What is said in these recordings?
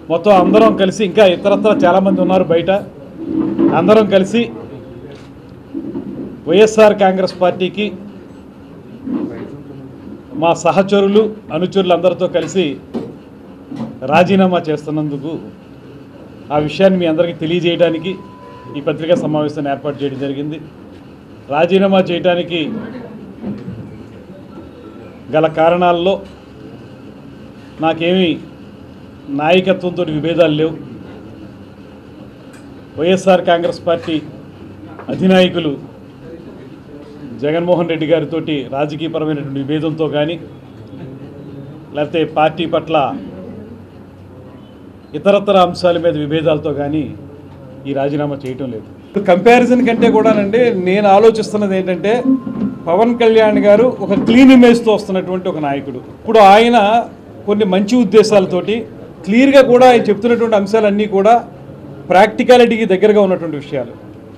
మొత్తం అందరం కలిసి ఇంకా ఇతరత్ర చాలామంది ఉన్నారు బయట అందరం కలిసి వైఎస్ఆర్ కాంగ్రెస్ పార్టీకి మా సహచరులు అనుచరులు అందరితో కలిసి రాజీనామా చేస్తున్నందుకు ఆ విషయాన్ని మీ అందరికీ తెలియజేయడానికి ఈ పత్రికా సమావేశాన్ని ఏర్పాటు చేయడం జరిగింది రాజీనామా చేయడానికి గల కారణాల్లో నాకేమీ నాయకత్వంతో విభేదాలు లేవు వైఎస్ఆర్ కాంగ్రెస్ పార్టీ అధినాయకులు జగన్మోహన్ రెడ్డి గారితో రాజకీయపరమైనటువంటి విభేదంతో కానీ లేకపోతే పార్టీ పట్ల ఇతరతర అంశాల మీద విభేదాలతో కానీ ఈ రాజీనామా చేయటం లేదు కంపారిజన్ కంటే కూడానండి నేను ఆలోచిస్తున్నది ఏంటంటే పవన్ కళ్యాణ్ గారు ఒక క్లీన్ ఇమేజ్తో వస్తున్నటువంటి ఒక నాయకుడు ఇప్పుడు ఆయన కొన్ని మంచి ఉద్దేశాలతోటి క్లియర్గా కూడా ఆయన చెప్తున్నటువంటి అంశాలన్నీ కూడా ప్రాక్టికాలిటీకి దగ్గరగా ఉన్నటువంటి విషయాలు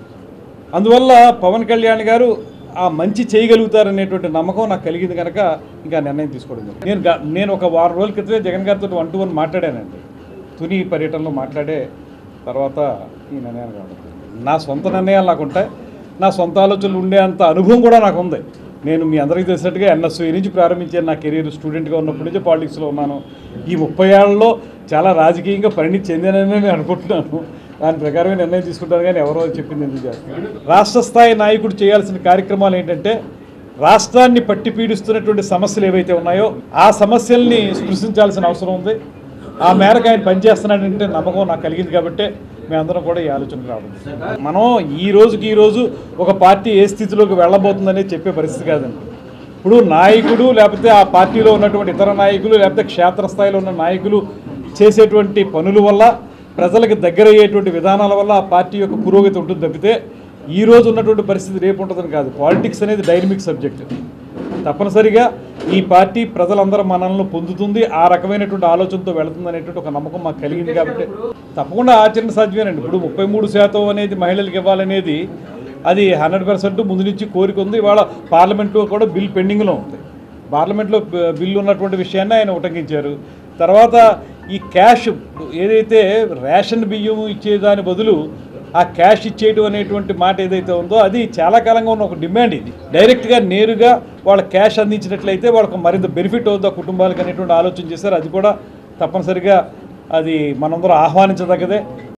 అందువల్ల పవన్ కళ్యాణ్ గారు ఆ మంచి చేయగలుగుతారనేటువంటి నమ్మకం నాకు కలిగింది కనుక ఇంకా నిర్ణయం తీసుకోవడం జరిగింది. నేను గా- నేను ఒక వారం రోజుల క్రితమే జగన్ గారితో వన్ టు వన్ మాట్లాడానండి తుని పర్యటనలో మాట్లాడే తర్వాత ఈ నిర్ణయాలు రావడం జరిగింది. నా సొంత నిర్ణయాలు నాకు ఉంటాయి నా సొంత ఆలోచనలు ఉండే అంత అనుభవం కూడా నాకు ఉంది నేను మీ అందరికీ తెలిసినట్టుగా ఎన్ఎస్యూ నుంచి ప్రారంభించాను నా కెరీర్ స్టూడెంట్గా ఉన్నప్పటి నుంచి పాలిటిక్స్లో ఉన్నాను ఈ ముప్పై ఏళ్ళలో చాలా రాజకీయంగా పరిణితి చెందానని నేను అనుకుంటున్నాను దాని ప్రకారమే నిర్ణయం తీసుకుంటాను కానీ ఎవరో చెప్పింది ఎందుకు చేస్తాను రాష్ట్ర స్థాయి నాయకుడు చేయాల్సిన కార్యక్రమాలు ఏంటంటే రాష్ట్రాన్ని పట్టి పీడిస్తున్నటువంటి సమస్యలు ఏవైతే ఉన్నాయో ఆ సమస్యల్ని స్పృశించాల్సిన అవసరం ఉంది ఆ మేరకు ఆయన పనిచేస్తున్నాడంటే నమ్మకం నాకు కలిగింది కాబట్టి మేమందరం కూడా ఈ ఆలోచనకు రావడం మనం ఈ రోజుకి ఈ రోజు ఒక పార్టీ ఏ స్థితిలోకి వెళ్ళబోతుందనేది చెప్పే పరిస్థితి కాదండి ఇప్పుడు నాయకుడు లేకపోతే ఆ పార్టీలో ఉన్నటువంటి ఇతర నాయకులు లేకపోతే క్షేత్రస్థాయిలో ఉన్న నాయకులు చేసేటువంటి పనుల వల్ల ప్రజలకు దగ్గర అయ్యేటువంటి విధానాల వల్ల ఆ పార్టీ యొక్క పురోగతి ఉంటుంది తప్పితే ఈ రోజు ఉన్నటువంటి పరిస్థితి రేపు ఉంటుందని కాదు పాలిటిక్స్ అనేది డైనమిక్ సబ్జెక్ట్ తప్పనిసరిగా ఈ పార్టీ ప్రజలందరూ మనల్ని పొందుతుంది ఆ రకమైనటువంటి ఆలోచనతో వెళుతుంది అనేటువంటి ఒక నమ్మకం మాకు కలిగింది కాబట్టి తప్పకుండా ఆచరణ సాధ్యమేనండి ఇప్పుడు ముప్పై మూడు శాతం అనేది మహిళలకు ఇవ్వాలనేది అది హండ్రెడ్ పర్సెంట్ ముందు నుంచి కోరిక ఉంది ఇవాళ పార్లమెంట్లో కూడా బిల్ పెండింగ్లో ఉంది పార్లమెంట్లో బ- బిల్లు ఉన్నటువంటి విషయాన్ని ఆయన ఉటంకించారు తర్వాత ఈ క్యాష్ ఏదైతే రేషన్ బియ్యం ఇచ్చేదాని బదులు ఆ క్యాష్ ఇచ్చేయటం అనేటువంటి మాట ఏదైతే ఉందో అది చాలా కాలంగా ఉన్న ఒక డిమాండ్ ఇది డైరెక్ట్గా నేరుగా వాళ్ళ క్యాష్ అందించినట్లయితే వాళ్ళకు మరింత బెనిఫిట్ అవుతుంది ఆ కుటుంబాలకు అనేటువంటి ఆలోచన చేశారు అది కూడా తప్పనిసరిగా అది మనందరం ఆహ్వానించదగ్గదే